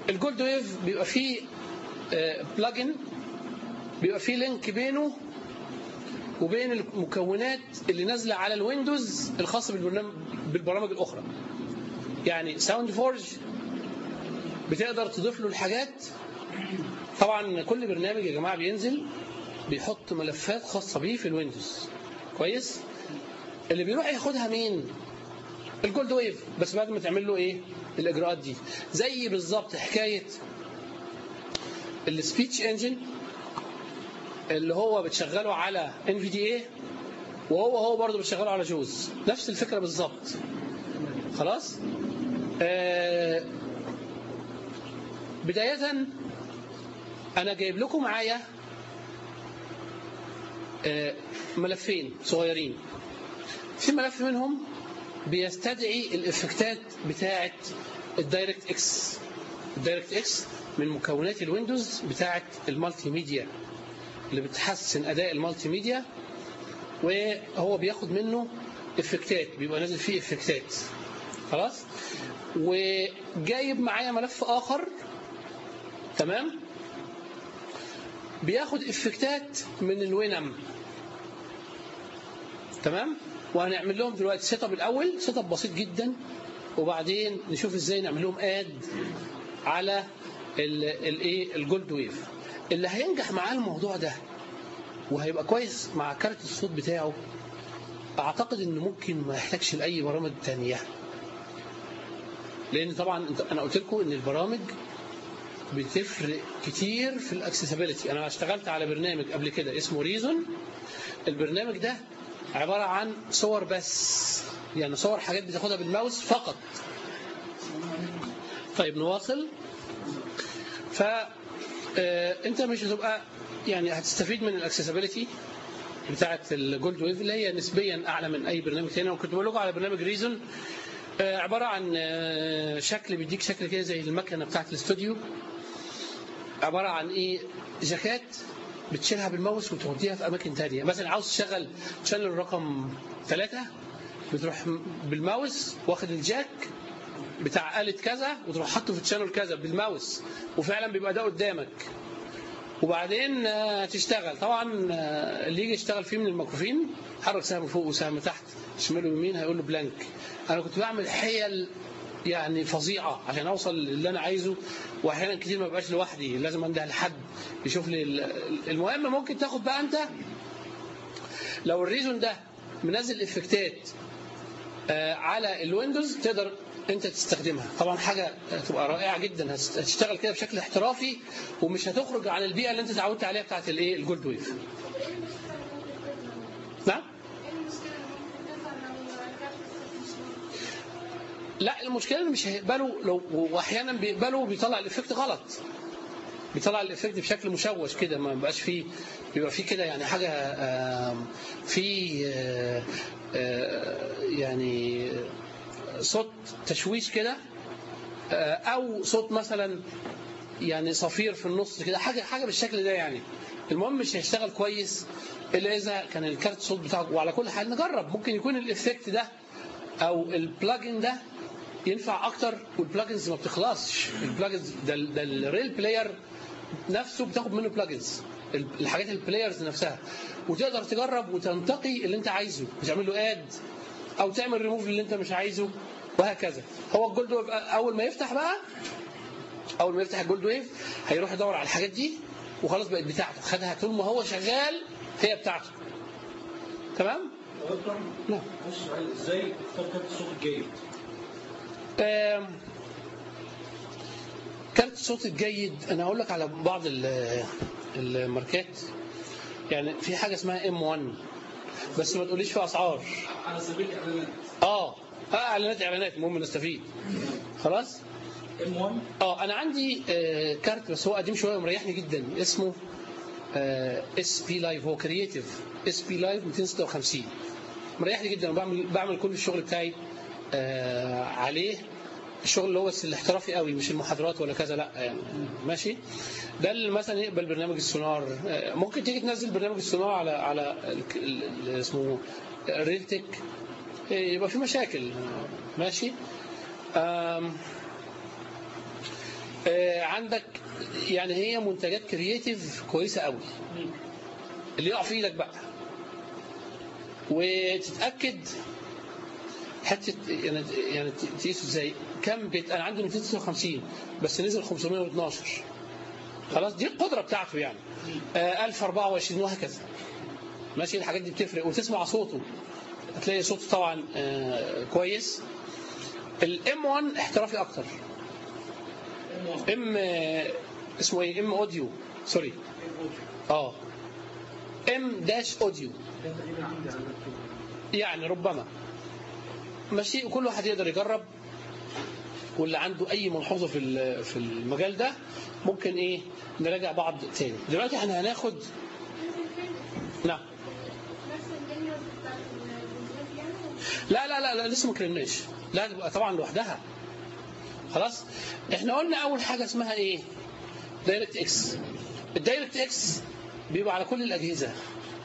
الجولد ويف بيبقى فيه بلجن بيبقى فيه لينك بينه وبين المكونات اللي نازله على الويندوز الخاصه بالبرنامج بالبرامج الاخرى يعني ساوند فورج بتقدر تضيف له الحاجات طبعا كل برنامج يا جماعه بينزل بيحط ملفات خاصه بيه في الويندوز كويس اللي بيروح ياخدها مين الجولد ويف بس بعد ما تعمل له ايه الاجراءات دي زي بالظبط حكايه السبيتش انجن اللي هو بتشغله على ان في دي اي وهو هو برضه بتشغله على جوز نفس الفكره بالظبط خلاص آه بدايه انا جايب لكم معايا آه ملفين صغيرين في ملف منهم بيستدعي الافكتات بتاعه الدايركت اكس الدايركت اكس من مكونات الويندوز بتاعه المالتي ميديا اللي بتحسن اداء المالتي ميديا وهو بياخد منه افكتات بيبقى نازل فيه افكتات خلاص وجايب معايا ملف اخر تمام بياخد افكتات من الوينم تمام وهنعمل لهم دلوقتي سيت اب الاول سيت اب بسيط جدا وبعدين نشوف ازاي نعمل لهم اد على الايه الجولد ويف اللي هينجح معاه الموضوع ده وهيبقى كويس مع كارت الصوت بتاعه اعتقد انه ممكن ما يحتاجش لاي برامج تانية لان طبعا انا قلت لكم ان البرامج بتفرق كتير في الاكسسبيلتي انا اشتغلت على برنامج قبل كده اسمه ريزون البرنامج ده عبارة عن صور بس يعني صور حاجات بتاخدها بالماوس فقط طيب نواصل ف انت مش هتبقى يعني هتستفيد من الاكسسبيلتي بتاعه الجولد ويف اللي هي نسبيا اعلى من اي برنامج تاني وكنت بقول لكم على برنامج ريزون عباره عن شكل بيديك شكل كده زي المكنه بتاعه الاستوديو عباره عن ايه جاكات بتشيلها بالماوس وتوديها في اماكن تانية مثلا عاوز تشغل شانل رقم ثلاثة بتروح بالماوس واخد الجاك بتاع آلة كذا وتروح حاطه في الشانل كذا بالماوس وفعلا بيبقى ده قدامك وبعدين تشتغل طبعا اللي يجي يشتغل فيه من الميكروفين حرك سهم فوق وسهم تحت شمال ويمين هيقول له بلانك انا كنت بعمل حيل يعني فظيعه عشان اوصل للي انا عايزه واحيانا كتير ما بقاش لوحدي لازم انده لحد يشوف لي المهم ممكن تاخد بقى انت لو الريزون ده منزل افكتات على الويندوز تقدر انت تستخدمها طبعا حاجه تبقى رائعه جدا هتشتغل كده بشكل احترافي ومش هتخرج عن البيئه اللي انت اتعودت عليها بتاعت الايه الجولد ويف نعم لا المشكله انه مش هيقبلوا لو واحيانا بيقبلوا بيطلع الايفكت غلط بيطلع الايفكت بشكل مشوش كده ما بيبقاش فيه بيبقى فيه كده يعني حاجه في يعني صوت تشويش كده او صوت مثلا يعني صفير في النص كده حاجه حاجه بالشكل ده يعني المهم مش هيشتغل كويس الا اذا كان الكارت صوت بتاعه وعلى كل حال نجرب ممكن يكون الايفكت ده او البلاجن ده ينفع اكتر والبلاجنز ما بتخلصش البلاجنز ده, ده الريل بلاير نفسه بتاخد منه بلاجنز الحاجات البلايرز نفسها وتقدر تجرب وتنتقي اللي انت عايزه وتعمل له اد او تعمل ريموف اللي انت مش عايزه وهكذا هو الجولد ويف اول ما يفتح بقى اول ما يفتح الجولد ويف هيروح يدور على الحاجات دي وخلاص بقت بتاعته خدها طول ما هو شغال هي بتاعته تمام؟ نعم ازاي تختار كارت الصوت الجيد؟ كارت الصوت الجيد انا هقول لك على بعض الماركات يعني في حاجه اسمها ام 1 بس ما تقوليش في اسعار على سبيل الاعلانات اه اه اعلانات اعلانات المهم نستفيد خلاص ام 1 اه انا عندي آه كارت بس هو قديم شويه ومريحني جدا اسمه اس بي لايف هو كرييتيف اس بي لايف 256 مريحني جدا وبعمل بعمل كل الشغل بتاعي آه عليه الشغل اللي هو بس الاحترافي قوي مش المحاضرات ولا كذا لا يعني ماشي ده اللي مثلا يقبل برنامج السونار آه ممكن تيجي تنزل برنامج السونار على على اسمه ريلتك يبقى في مشاكل ماشي آه، عندك يعني هي منتجات كرييتيف كويسه قوي اللي يقع في ايدك بقى وتتاكد حته يعني يعني تقيسه ازاي كم بيت انا عندي 259 بس نزل 512 خلاص دي القدره بتاعته يعني آه 1024 وهكذا ماشي الحاجات دي بتفرق وتسمع صوته هتلاقي صوته طبعا آه كويس الام 1 احترافي اكتر ام اسمه ايه ام اوديو سوري اه ام داش اوديو ده تقريبا عندي على اللابتوب يعني ربما ماشي وكل واحد يقدر يجرب واللي عنده اي ملحوظه في ال- في المجال ده ممكن ايه نراجع بعض تاني دلوقتي احنا هناخد نعم نفس الجنة بتاعت الجنسيات يعني لا لا لا, لا لسه ما اتكلمناش لا تبقى طبعا لوحدها خلاص احنا قلنا اول حاجه اسمها ايه دايركت اكس الدايركت اكس بيبقى على كل الاجهزه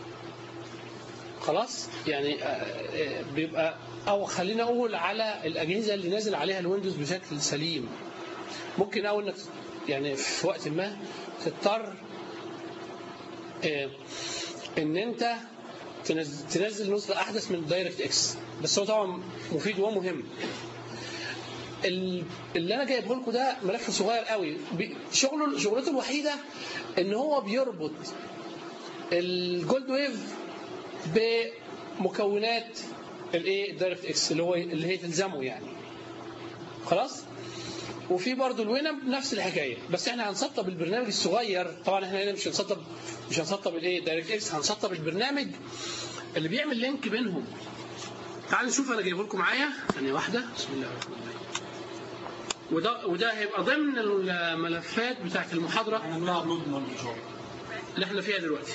خلاص يعني آه، آه، بيبقى او خلينا اقول على الاجهزه اللي نازل عليها الويندوز بشكل سليم ممكن او انك يعني في وقت ما تضطر آه، ان انت تنزل, تنزل نسخه احدث من دايركت اكس بس هو طبعا مفيد ومهم ال- اللي انا جايبه لكم ده ملف صغير قوي بي- شغله شغلته الوحيده ان هو بيربط الجولد ويف بمكونات الايه الدايركت اكس اللي هو اللي هي تلزمه يعني خلاص وفي برضه الوينب نفس الحكايه بس احنا هنسطب البرنامج الصغير طبعا احنا هنا مش هنسطب مش هنسطب الايه دايركت اكس هنسطب البرنامج اللي بيعمل لينك بينهم تعالوا نشوف انا جايبه لكم معايا ثانيه واحده بسم الله الرحمن الرحيم وده وده هيبقى ضمن الملفات بتاعت المحاضره هنعملها ابلود النهارده ان شاء الله اللي احنا فيها دلوقتي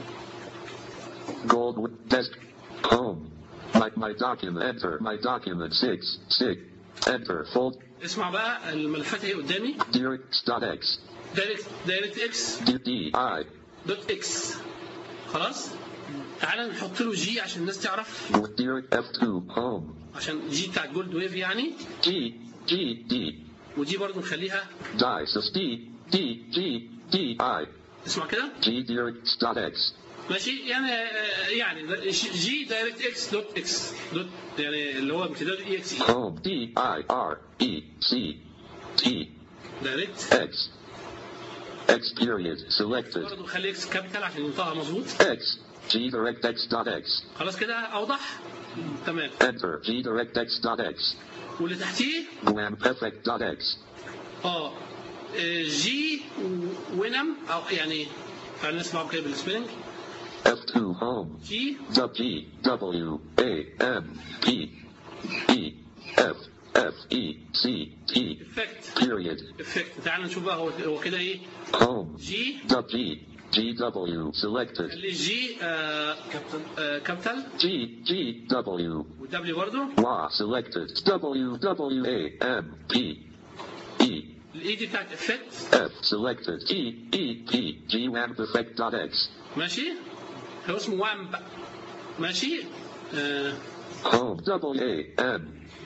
Gold with desk. Home. My, my document. Enter. My document. Six. Six. Enter. Fold. اسمع بقى الملفات اهي قدامي Direct.x. دايركت دايركت اكس D. D. I. دوت اكس خلاص تعالى نحط له جي عشان الناس تعرف With direct F2. Home. عشان جي بتاع جولد ويف يعني G. G. D. ودي برضو نخليها Dice. D. D. G. D. I. اسمع كده G. Direct.x. ماشي يعني آه، يعني جي دايركت اكس دوت اكس دوت يعني اللي هو امتداد اي اكس اي Home. D. I. R. E. C. T. دايركت X. X period. Selected. برضه خلي اكس كابيتال عشان ينطقها مظبوط X. G. DirectX.x. خلاص كده اوضح تمام Enter. G. DirectX.x. واللي تحتيه Guam Perfect.x. اه آه، جي وينم او يعني تعالى نسمعه كده بالسبيلنج F2 home. جي W G W A M P E F F E C T افكت period افكت تعالى نشوف بقى هو هو كده ايه home جي W G G W selected خلي جي آه آه كابيتال G G W والدبليو برضه Y selected W W A M P E الاي دي بتاعت افكت F selected E E P G WAM perfect.x ماشي هو اسمه وامب ماشي آه home W A M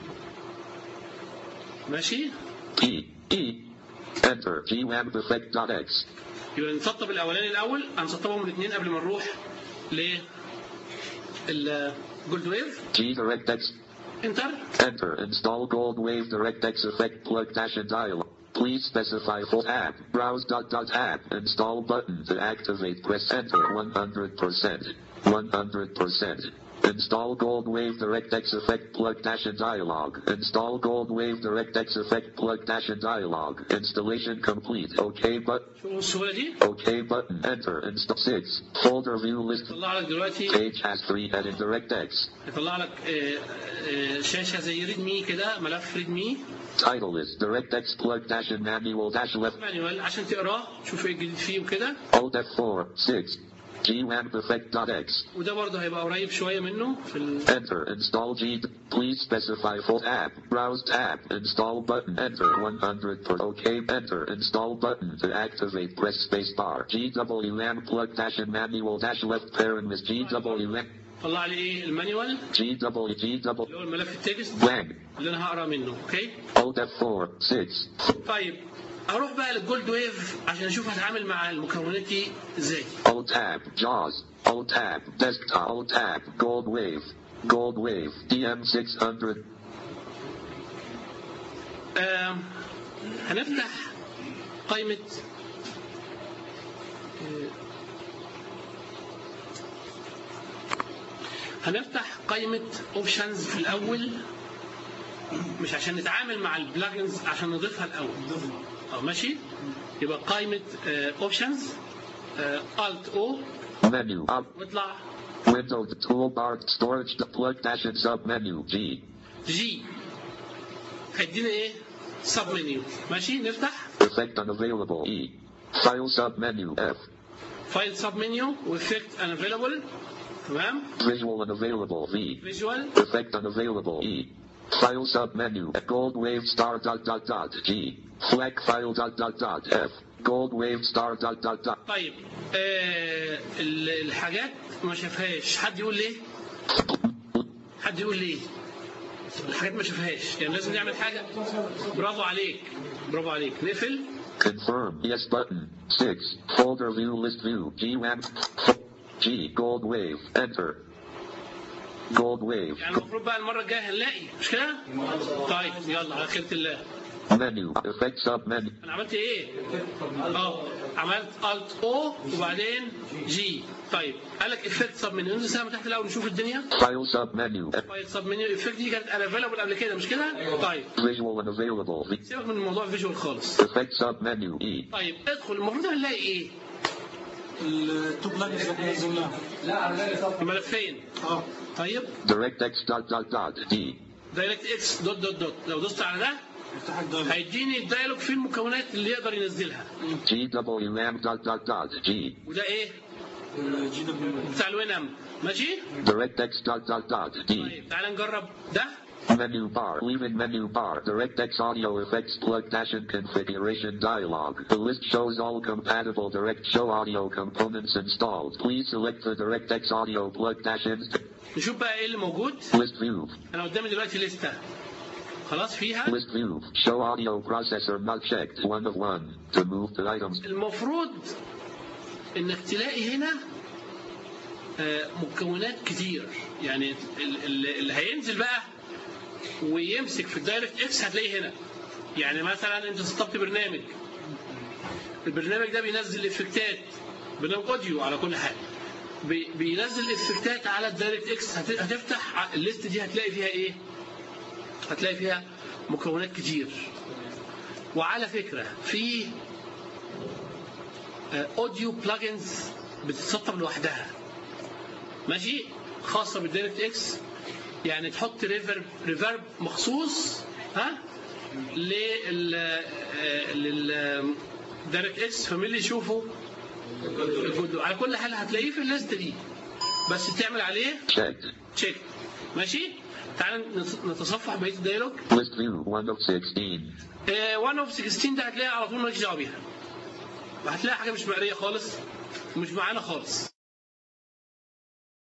ماشي P E enter G WAM perfect.x يبقى نسطب الاولاني الاول هنسطبهم الاثنين قبل ما نروح ل الجولد ويف G DirectX انتر Enter. Install Gold Wave DirectX Effect Plug Dash and Dialog. Please specify full app. Browse dot dot app. Install button to activate. Press Enter. 100%. 100%. Install Gold Wave DirectX Effect Plug Dash and Dialog. Install Gold Wave DirectX Effect Plug Dash and Dialog. Installation complete. OK button. شوفوا السهوله دي OK button. Enter. Install 6. Folder view list. يطلع لك دلوقتي Page has 3 headed DirectX. يطلع لك آه، آه، شاشه زي ريد مي كده ملف ريد مي Title is DirectX Plug Dash and Manual Dash Left. مانيوال عشان تقراه تشوف ايه الجديد فيه وكده Alt F4, 6. GWAMPerfect.x. وده برضه هيبقى قريب شويه منه في ال... Enter. Install G. Please specify full app. Browse tab. Install button. Enter. 100 per OK. Enter. Install button. To activate, press space bar. GWAM plug dash and manual dash left parent with GWAM. طلع لي ايه المانيوال GW GW. اللي هو الملف التكست WAM. اللي انا هقرا منه اوكي Alt F4, 6. طيب اروح بقى للجولد ويف عشان اشوف هتعامل مع المكونات دي ازاي Alt tab, JAWS, Alt tab, desktop, Alt tab, Gold Wave, Gold Wave, DM600, آه هنفتح قائمة هنفتح قائمة اوبشنز في الأول مش عشان نتعامل مع البلاجنز عشان نضيفها الأول اه ماشي يبقى قائمة اوبشنز الت او menu, up, واطلع window, toolbar, storage, the plug dash and sub menu, G, جي هيدينا ايه؟ سب منيو ماشي نفتح effect unavailable, E, file sub menu, F, فايل سب منيو وافكت ان افيلابل تمام visual unavailable, V, فيجوال effect unavailable, E, file sub menu, gold wave star dot dot dot, G, flag file dot dot dot, F, gold wave star dot dot dot, طيب آه ال- الحاجات ما شافهاش حد يقول ليه؟ حد يقول ليه؟ الحاجات ما شافهاش يعني لازم نعمل حاجه برافو عليك برافو عليك نقفل confirm, yes button, 6, folder view list view, G WAM, G, gold wave, enter, gold wave, يعني المفروض بقى المره الجايه هنلاقي مش كده؟ طيب يلا على خيرة الله menu, effect sub menu, انا عملت ايه؟ اه عملت الت او وبعدين جي طيب قال لك افكت سب منيو انزل سهم تحت الاول نشوف الدنيا file sub menu, فايل سب منيو افكت دي كانت افيلابل قبل كده مش كده؟ طيب visual unavailable, V, سيبك من الموضوع فيجوال خالص effect sub menu, E, طيب ادخل المفروض هنلاقي ايه؟ التوب لاجز اللي احنا نزلناها الملفين اه طيب directx dot dot dot, D, دايركت اكس دوت دوت دوت لو دوست على ده افتح الدايلوج هيديني الدايلوج فيه المكونات اللي يقدر ينزلها GWM dot dot dot, G, وده ايه؟ الجي دبليو بتاع الوينام ماشي؟ directx dot dot dot, D, طيب تعال نجرب ده Menu bar, leaving menu bar, DirectX audio effects plug dash and configuration dialog. The list shows all compatible direct show audio components installed. Please select the DirectX audio plug dash and نشوف بقى ايه اللي موجود list view. انا قدامي دلوقتي لستة خلاص فيها List view. Show audio processor not checked. One of one. To move the items. المفروض انك تلاقي هنا آه، مكونات كتير يعني ال- ال- اللي هينزل بقى ويمسك في الدايركت اكس هتلاقيه هنا يعني مثلا انت سطبت برنامج البرنامج ده بينزل افكتات برنامج اوديو على كل حاجه بي- بينزل افكتات على الدايركت اكس هت- هتفتح ع- الليست دي هتلاقي فيها ايه هتلاقي فيها مكونات كتير وعلى فكره في اوديو بلجنز بتتسطب لوحدها ماشي خاصه بالدايركت اكس يعني تحط ريفرب ريفرب مخصوص ها لل آه، لل دايركت اكس فمين اللي يشوفه الجود على كل حال هتلاقيه في الليست دي بس تعمل عليه Checked. تشيك ماشي تعال نت- نتصفح بقيه الدايلوج List view. One of 16. 1 اوف 16 ده هتلاقي على طول مالكش دعوه بيها وهتلاقي حاجه مش مقريه خالص ومش معانا خالص